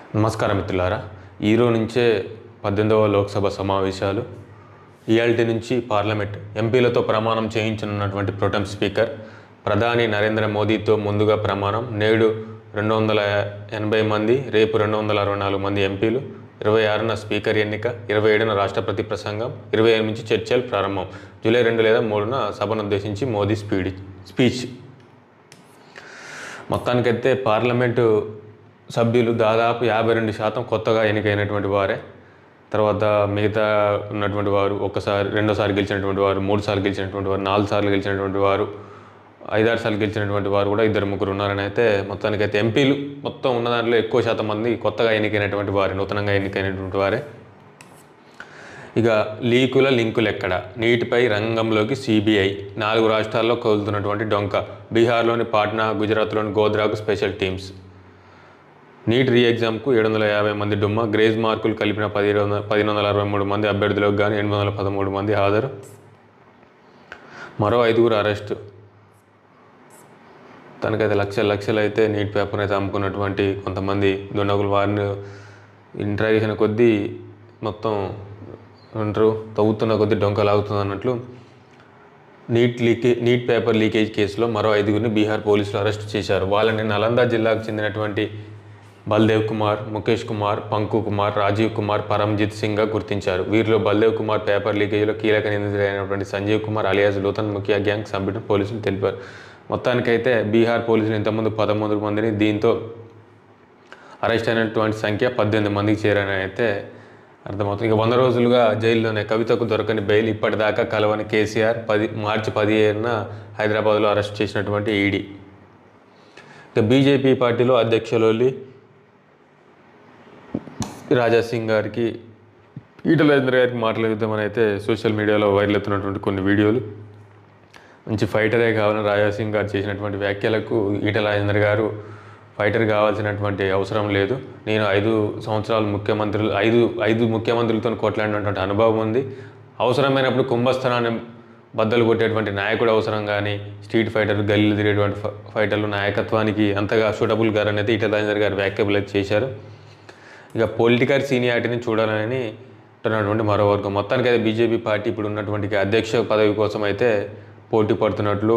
నమస్కారం మిత్రులారా ఈరోజు నుంచే పద్దెనిమిదవ లోక్సభ సమావేశాలు ఇయాల్టీ నుంచి పార్లమెంట్ ఎంపీలతో ప్రమాణం చేయించనున్నటువంటి ప్రొటెం స్పీకర్ ప్రధాని నరేంద్ర మోదీతో ముందుగా ప్రమాణం నేడు రెండు వందల ఎనభై మంది రేపు రెండు వందల అరవై నాలుగు మంది ఎంపీలు ఇరవై ఆరున స్పీకర్ ఎన్నిక ఇరవై ఏడున రాష్ట్రపతి ప్రసంగం ఇరవై ఏడు నుంచి చర్చలు ప్రారంభం జూలై రెండు లేదా మూడున సభను ఉద్దేశించి మోదీ స్పీడ్ స్పీచ్ మొత్తానికైతే పార్లమెంటు సభ్యులు దాదాపు యాభై రెండు శాతం కొత్తగా ఎన్నికైనటువంటి వారే తర్వాత మిగతా ఉన్నటువంటి వారు ఒకసారి రెండోసారి గెలిచినటువంటి వారు మూడు సార్లు గెలిచినటువంటి వారు నాలుగు సార్లు గెలిచినటువంటి వారు ఐదారు సార్లు గెలిచినటువంటి వారు కూడా ఇద్దరు ముగ్గురు ఉన్నారని అయితే మొత్తానికైతే ఎంపీలు మొత్తం ఉన్న దాంట్లో ఎక్కువ శాతం మంది కొత్తగా ఎన్నికైనటువంటి వారే నూతనంగా ఎన్నికైనటువంటి వారే ఇక లీకుల లింకులు ఎక్కడ నీటిపై రంగంలోకి సిబిఐ నాలుగు రాష్ట్రాల్లో కదులుతున్నటువంటి డొంక బీహార్లోని పాట్నా గుజరాత్లోని గోద్రాకు స్పెషల్ టీమ్స్ నీట్ రీ ఎగ్జామ్కు ఏడు వందల యాభై మంది డుమ్మ గ్రేజ్ మార్కులు కలిపిన పది వందల పదిహేను వందల అరవై మూడు మంది అభ్యర్థులకు గాను ఎనిమిది వందల పదమూడు మంది హాజరు మరో ఐదుగురు అరెస్టు తనకైతే లక్షల లక్షలు అయితే నీట్ పేపర్ అయితే అమ్ముకున్నటువంటి కొంతమంది దుండగులు వారిని ఇంట్రాగేషన్ కొద్దీ మొత్తం అంటారు తవ్వుతున్న కొద్దీ డొంక లాగుతుంది అన్నట్లు నీట్ లీకే నీట్ పేపర్ లీకేజ్ కేసులో మరో ఐదుగురిని బీహార్ పోలీసులు అరెస్ట్ చేశారు వాళ్ళని నలంద జిల్లాకు చెందినటువంటి బల్దేవ్ కుమార్ ముఖేష్ కుమార్ పంకు కుమార్ రాజీవ్ కుమార్ పరంజిత్ సింగ్గా గుర్తించారు వీరిలో బల్దేవ్ కుమార్ పేపర్ లీకేజీలో కీలక నిందితుడైనటువంటి సంజీవ్ కుమార్ అలియాస్ లూతన్ ముఖ్య గ్యాంగ్ సభ్యుడు పోలీసులు తెలిపారు మొత్తానికైతే బీహార్ పోలీసులు ఇంతకుముందు పదమూడు మందిని దీంతో అరెస్ట్ అయినటువంటి సంఖ్య పద్దెనిమిది మందికి చేరని అయితే అర్థమవుతుంది ఇక వంద రోజులుగా జైల్లోనే కవితకు దొరకని బెయిల్ ఇప్పటిదాకా కలవని కేసీఆర్ పది మార్చి పదిహేనున హైదరాబాద్లో అరెస్ట్ చేసినటువంటి ఈడీ ఇక బీజేపీ పార్టీలో అధ్యక్షులు రాజా సింగ్ గారికి ఈటల రాజేంద్ర గారికి మాట్లాడుతామని అయితే సోషల్ మీడియాలో వైరల్ అవుతున్నటువంటి కొన్ని వీడియోలు మంచి ఫైటరే కావాలని రాజా సింగ్ గారు చేసినటువంటి వ్యాఖ్యలకు ఈటల రాజేంద్ర గారు ఫైటర్ కావాల్సినటువంటి అవసరం లేదు నేను ఐదు సంవత్సరాలు ముఖ్యమంత్రులు ఐదు ఐదు ముఖ్యమంత్రులతో కొట్లాడినటువంటి అనుభవం ఉంది అవసరమైనప్పుడు కుంభస్థానాన్ని బద్దలు కొట్టేటువంటి నాయకుడు అవసరం కానీ స్ట్రీట్ ఫైటర్ గల్లీలు తిరిగేటువంటి ఫ- ఫైటర్లు నాయకత్వానికి అంతగా సూటబుల్ గారు అనేది ఈటల రాజేంద్ర గారు వ్యాఖ్యలు అయితే చేశారు ఇక పొలిటికల్ సీనియారిటీని చూడాలని అంటున్నటువంటి మరో వర్గం మొత్తానికి అయితే బీజేపీ పార్టీ ఇప్పుడు ఉన్నటువంటి అధ్యక్ష పదవి కోసం అయితే పోటీ పడుతున్నట్లు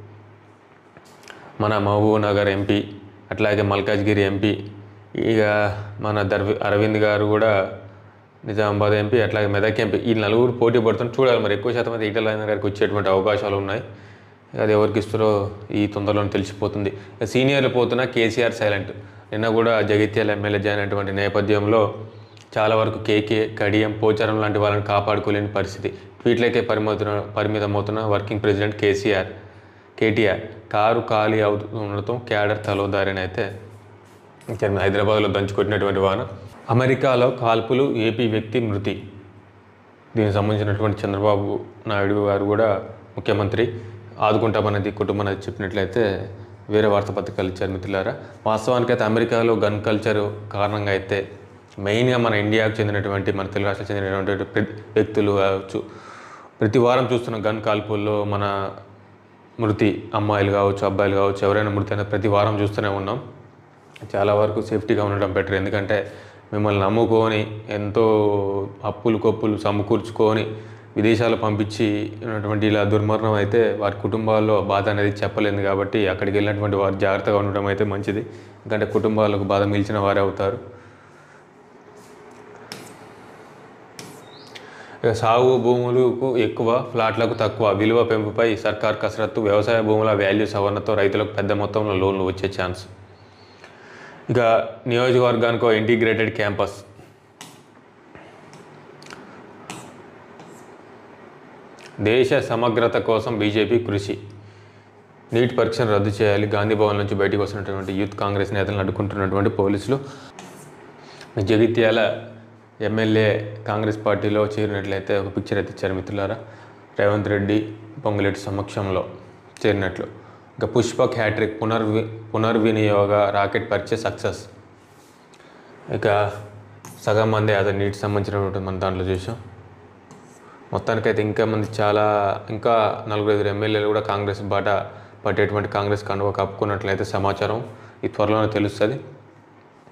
మన మహబూబ్ నగర్ ఎంపీ అట్లాగే మల్కాజ్గిరి ఎంపీ ఇక మన దర్వి అరవింద్ గారు కూడా నిజామాబాద్ ఎంపీ అట్లాగే మెదక్ ఎంపీ ఈ నలుగురు పోటీ పడుతున్నారు చూడాలి మరి ఎక్కువ శాతం అయితే ఈటల రాజేంద్ర గారికి వచ్చేటువంటి అవకాశాలు ఉన్నాయి అది ఎవరికి ఇస్తారో ఈ తొందరలోనే తెలిసిపోతుంది ఇక సీనియర్లు పోతున్నా కేసీఆర్ సైలెంట్ నిన్న కూడా జగిత్యాల ఎమ్మెల్యే జాయిన్ అయినటువంటి నేపథ్యంలో చాలా వరకు కేకే కడియం పోచారం లాంటి వాళ్ళని కాపాడుకోలేని పరిస్థితి ట్వీట్లకే పరిమితున్న పరిమితమవుతున్న working president KCR KTR car ఖాళీ అవుతుండటం క్యాడర్ తలోదారిని అయితే ఇక్కడ హైదరాబాద్లో దంచుకొట్టినటువంటి వాన అమెరికాలో కాల్పులు ఏపీ వ్యక్తి మృతి దీనికి సంబంధించినటువంటి చంద్రబాబు నాయుడు గారు కూడా ముఖ్యమంత్రి ఆదుకుంటామనేది కుటుంబం అనేది చెప్పినట్లయితే వేరే వార్తాపత్రికలు ఇచ్చారు మిత్రులారా వాస్తవానికి అయితే అమెరికాలో గన్ కల్చర్ కారణంగా అయితే మెయిన్గా మన ఇండియాకు చెందినటువంటి మన తెలుగు రాష్ట్రాలకు చెందినటువంటి ప్ర- వ్యక్తులు కావచ్చు ప్రతి వారం చూస్తున్న గన్ కాల్పుల్లో మన మృతి అమ్మాయిలు కావచ్చు అబ్బాయిలు కావచ్చు ఎవరైనా మృతి అనేది ప్రతి వారం చూస్తూనే ఉన్నాం చాలా వరకు సేఫ్టీగా ఉండడం బెటర్ ఎందుకంటే మిమ్మల్ని నమ్ముకొని ఎంతో అప్పులు కొప్పులు సమకూర్చుకొని విదేశాలు పంపించి ఉన్నటువంటి ఇలా దుర్మరణం అయితే వారి కుటుంబాల్లో బాధ అనేది చెప్పలేదు కాబట్టి అక్కడికి వెళ్ళినటువంటి వారు జాగ్రత్తగా ఉండడం అయితే మంచిది ఎందుకంటే కుటుంబాలకు బాధ మిల్చిన వారే అవుతారు ఇక సాగు భూములకు ఎక్కువ ఫ్లాట్లకు తక్కువ విలువ పెంపుపై సర్కార్ కసరత్తు వ్యవసాయ భూముల వాల్యూ సవరణతో రైతులకు పెద్ద మొత్తంలో లోన్లు వచ్చే ఛాన్స్ ఇక నియోజకవర్గానికి ఒక ఇంటిగ్రేటెడ్ క్యాంపస్ దేశ సమగ్రత కోసం బీజేపీ కృషి నీట్ పరీక్షను రద్దు చేయాలి గాంధీ భవన్ నుంచి బయటకు వస్తున్నటువంటి యూత్ కాంగ్రెస్ నేతలను అడ్డుకుంటున్నటువంటి పోలీసులు జగిత్యాల ఎమ్మెల్యే కాంగ్రెస్ పార్టీలో చేరినట్లయితే ఒక పిక్చర్ అయితే ఇచ్చారు మిత్రులారా రేవంత్ రెడ్డి పొంగులేటి సమక్షంలో చేరినట్లు ఇక పుష్పక్ హ్యాట్రిక్ పునర్వి పునర్వినియోగ రాకెట్ పరీక్ష సక్సెస్ ఇక సగం మంది అదే నీటికి సంబంధించినటువంటి మన దాంట్లో చూసాం మొత్తానికైతే ఇంకా మంది చాలా ఇంకా నలుగురు ఐదు ఎమ్మెల్యేలు కూడా కాంగ్రెస్ బాట పట్టేటువంటి కాంగ్రెస్ కండువ కప్పుకున్నట్లయితే సమాచారం ఈ త్వరలోనే తెలుస్తుంది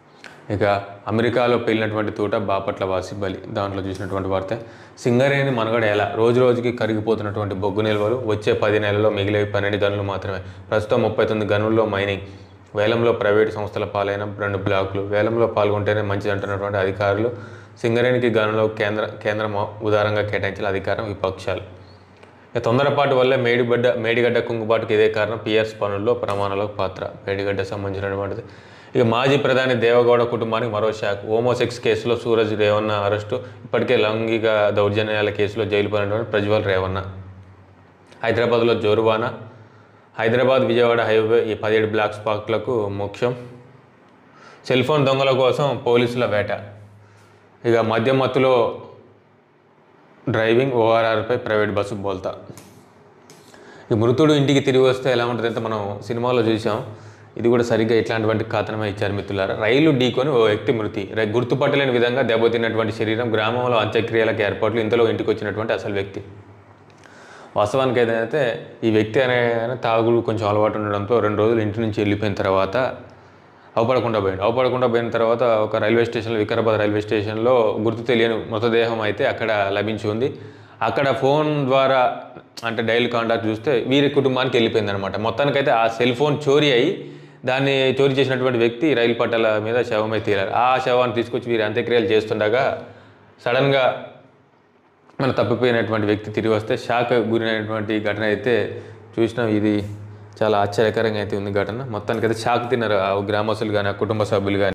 ఇక అమెరికాలో పెళ్ళినటువంటి తూట బాపట్ల వాసి బలి దాంట్లో చూసినటువంటి వార్త సింగరేణి మనుగడ ఎలా రోజు రోజుకి కరిగిపోతున్నటువంటి బొగ్గు నిల్వలు వచ్చే పది నెలల్లో మిగిలే పన్నెండు గనులు మాత్రమే ప్రస్తుతం ముప్పై తొమ్మిది గనుల్లో మైనింగ్ వేలంలో ప్రైవేటు సంస్థల పాలైన రెండు బ్లాకులు వేలంలో పాల్గొంటేనే మంచిది అంటున్నటువంటి అధికారులు సింగరేణికి గనులో కేంద్ర కేంద్రం ఉదారంగా కేటాయించాలి అధికారం విపక్షాలు ఇక తొందరపాటు వల్లే మేడిగడ్డ మేడిగడ్డ కుంగుబాటుకి ఇదే కారణం పిఎస్ పనుల్లో ప్రమాణాలకు పాత్ర మేడిగడ్డ సంబంధించినటువంటిది ఇక మాజీ ప్రధాని దేవగౌడ కుటుంబానికి మరో షాక్ హోమోసెక్స్ కేసులో సూరజ్ రేవన్న అరెస్టు ఇప్పటికే లైంగిక దౌర్జన్యాల కేసులో జైలు పడినటువంటి ప్రజ్వల్ రేవన్న హైదరాబాద్లో జోరువానా హైదరాబాద్ విజయవాడ హైవే ఈ పదిహేడు బ్లాక్ స్పాట్లకు ముఖ్యం సెల్ ఫోన్ దొంగల కోసం పోలీసుల వేట ఇక మద్యం మత్తులో డ్రైవింగ్ ఓఆర్ఆర్పై ప్రైవేట్ బస్సు బోల్తా ఈ మృతుడు ఇంటికి తిరిగి వస్తే ఎలా ఉంటుందంటే మనం సినిమాలో చూసాం ఇది కూడా సరిగ్గా ఇట్లాంటివంటి కథనమే ఇచ్చారు మిత్రులారా రైలు ఢీకొని ఓ వ్యక్తి మృతి రై- గుర్తుపట్టలేని విధంగా దెబ్బతిన్నటువంటి శరీరం గ్రామంలో అంత్యక్రియలకు ఏర్పాట్లు ఇంతలో ఇంటికి వచ్చినటువంటి అసలు వ్యక్తి వాస్తవానికి ఏదైతే ఈ వ్యక్తి అనే ఆయన తాగులు కొంచెం అలవాటు ఉండడంతో రెండు రోజులు ఇంటి నుంచి వెళ్ళిపోయిన తర్వాత అవపడకుండా పోయాడు అవపడకుండా పోయిన తర్వాత ఒక రైల్వే స్టేషన్లో వికారాబాద్ రైల్వే స్టేషన్లో గుర్తు తెలియని మృతదేహం అయితే అక్కడ లభించి ఉంది అక్కడ ఫోన్ ద్వారా అంటే డైల్ కాంటాక్ట్ చూస్తే వీరి కుటుంబానికి వెళ్ళిపోయింది అనమాట మొత్తానికైతే ఆ సెల్ ఫోన్ చోరీ అయ్యి దాన్ని చోరీ చేసినటువంటి వ్యక్తి రైలు పట్టాల మీద శవమై తీరారు ఆ శవాన్ని తీసుకొచ్చి వీరి అంత్యక్రియలు చేస్తుండగా సడన్గా మన తప్పిపోయినటువంటి వ్యక్తి తిరిగి వస్తే షాక్ గురైనటువంటి ఘటన అయితే చూసినాం ఇది చాలా ఆశ్చర్యకరంగా అయితే ఉంది ఘటన మొత్తానికి అయితే షాక్ తిన్నారు ఆ గ్రామస్తులు కానీ ఆ కుటుంబ సభ్యులు కానీ